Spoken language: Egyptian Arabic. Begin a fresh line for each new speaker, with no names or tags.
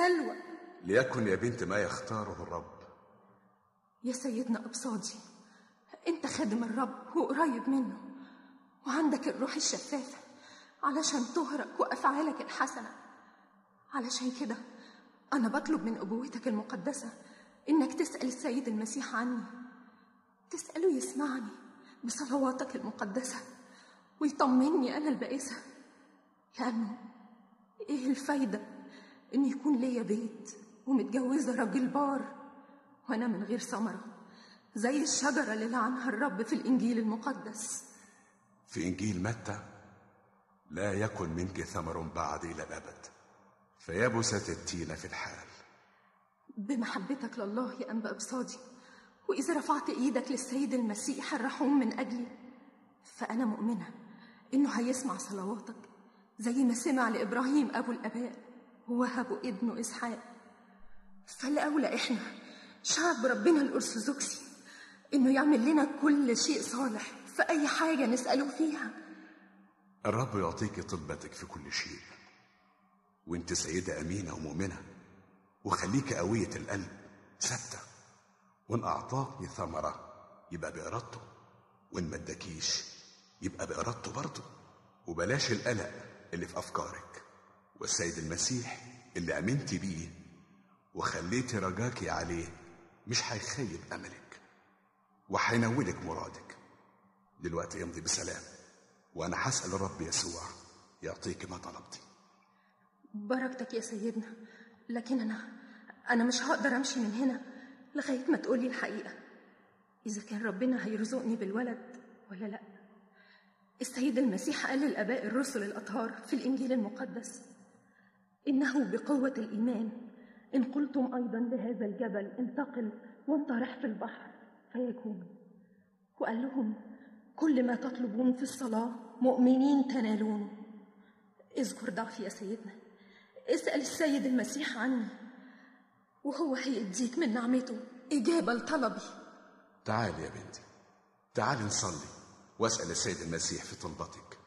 سلوى
ليكن يا بنت ما يختاره الرب
يا سيدنا أبصادي أنت خادم الرب وقريب منه وعندك الروح الشفافة علشان تهرك وأفعالك الحسنة علشان كده أنا بطلب من أبوتك المقدسة إنك تسأل السيد المسيح عني تسأله يسمعني بصلواتك المقدسة ويطمني أنا البائسة لأنه إيه الفايدة إن يكون ليا بيت ومتجوزة راجل بار وأنا من غير ثمرة زي الشجرة اللي لعنها الرب في الإنجيل المقدس
في إنجيل متى لا يكن منك ثمر بعد إلى الأبد فيبست التين في الحال
بمحبتك لله يا أنبا أبصادي وإذا رفعت إيدك للسيد المسيح الرحوم من أجلي فأنا مؤمنة إنه هيسمع صلواتك زي ما سمع لإبراهيم أبو الآباء ووهبه ابنه إسحاق فالأولى إحنا شعب ربنا الأرثوذكسي إنه يعمل لنا كل شيء صالح في أي حاجة نسأله فيها
الرب يعطيك طلبتك في كل شيء وانت سيدة أمينة ومؤمنة وخليك قوية القلب ثابتة وإن أعطاكني ثمرة يبقى بإرادته وإن ما اداكيش يبقى بإرادته برضه وبلاش القلق اللي في أفكارك والسيد المسيح اللي أمنتي بيه وخليتي رجاكي عليه مش هيخيب أملك وهينولك مرادك دلوقتي امضي بسلام وأنا هسأل الرب يسوع يعطيك ما طلبتي
بركتك يا سيدنا لكن أنا أنا مش هقدر أمشي من هنا لغاية ما تقولي الحقيقة إذا كان ربنا هيرزقني بالولد ولا لأ السيد المسيح قال للآباء الرسل الأطهار في الإنجيل المقدس إنه بقوة الإيمان إن قلتم أيضا لهذا الجبل انتقل وانطرح في البحر فيكون وقال لهم كل ما تطلبون في الصلاة مؤمنين تنالونه اذكر ضعفي يا سيدنا اسأل السيد المسيح عني وهو هيديك من نعمته إجابة لطلبي
تعالي يا بنتي تعالي نصلي واسأل السيد المسيح في طلبتك